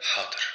حاضر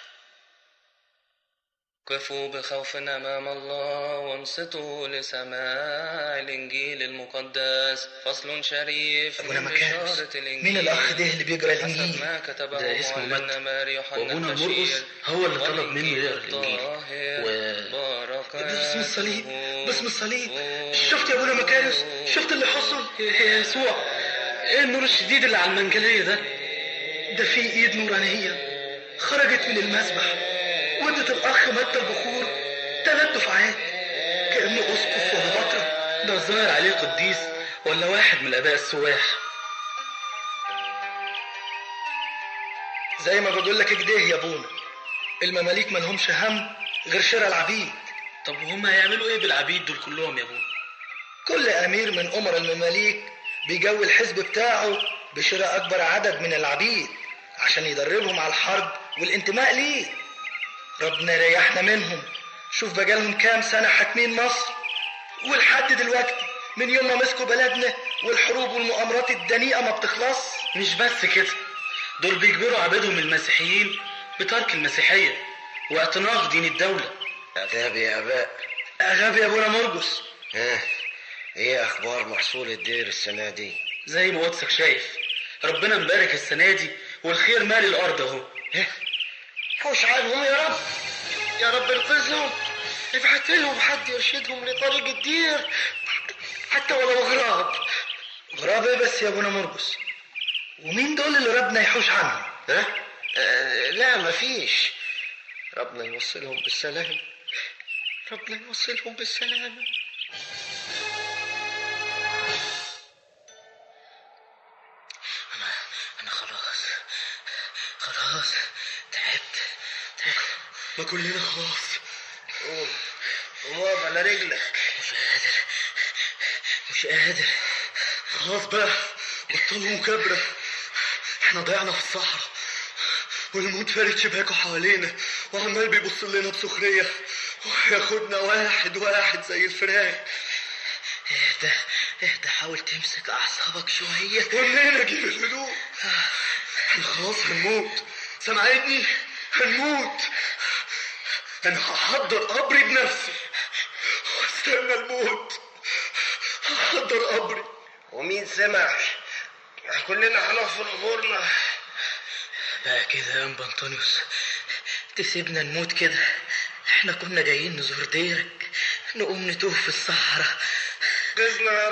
قفوا بخوف أمام الله وانصتوا لسماع الإنجيل المقدس فصل شريف أبونا من مكارس بشارة الإنجيل مين الأخ ده اللي بيقرأ حسب الإنجيل ما كتبه ده اسمه معلمنا متى. ماري يوحنا وأبونا البشير مرقس هو اللي طلب منه والإنجيل يقرأ الإنجيل. الطاهر و- بركاته باسم الصليب باسم الصليب شفت يا ابونا مكارس شفت اللي حصل يا يسوع ايه النور الشديد اللي على المنجلية ده ده في ايد نورانية خرجت من المسبح ودت الاخ متى البخور ثلاث دفعات كانه اسقف ولا بطرة ده الظاهر عليه قديس ولا واحد من الآباء السواح زي ما بقول لك كده يا ابونا المماليك مالهمش هم غير شراء العبيد طب وهم هيعملوا ايه بالعبيد دول كلهم يا ابونا كل امير من امر المماليك بيجوي الحزب بتاعه بشراء اكبر عدد من العبيد عشان يدربهم على الحرب والانتماء ليه ربنا يريحنا منهم شوف بقالهم كام سنة حاكمين مصر ولحد دلوقتي من يوم ما مسكوا بلدنا والحروب والمؤامرات الدنيئة ما بتخلص مش بس كده دول بيجبروا عبيدهم المسيحيين بترك المسيحية واعتناق دين الدولة عذاب يا اباء غبي يا ابونا مرقس ها ايه اخبار محصول الدير السنه دي زي ما قدسك شايف ربنا مبارك السنة دي والخير مالي الأرض أهو حوش عنهم يا رب يا رب انقذهم ابعت لهم حد يرشدهم لطريق الدير حتى ولو غراب غراب ايه بس يا ابونا مرقس ومين دول اللي ربنا يحوش عنهم ها آه لا مفيش ربنا يوصلهم بالسلام ربنا يوصلهم بالسلام أنا خلاص خلاص تعبت تعبت ما كلنا خلاص قوم قوم اقف على رجلك مش قادر مش قادر خلاص بقى بطلوا مكابرة احنا ضيعنا في الصحراء والموت فارد شباكه حوالينا وعمال بيبص لنا بسخرية وياخدنا واحد واحد زي الفراق اهدى اهدى حاول تمسك أعصابك شوية ومنين اجيب الهدوء احنا خلاص هنموت سامعيني هنموت انا هحضر قبري بنفسي واستنى الموت هحضر قبري ومين سمع كلنا هنحفر قبورنا بقى كده يا أنبا أنطونيوس تسيبنا نموت كده احنا كنا جايين نزور ديرك نقوم نتوه في الصحراء جزنا يا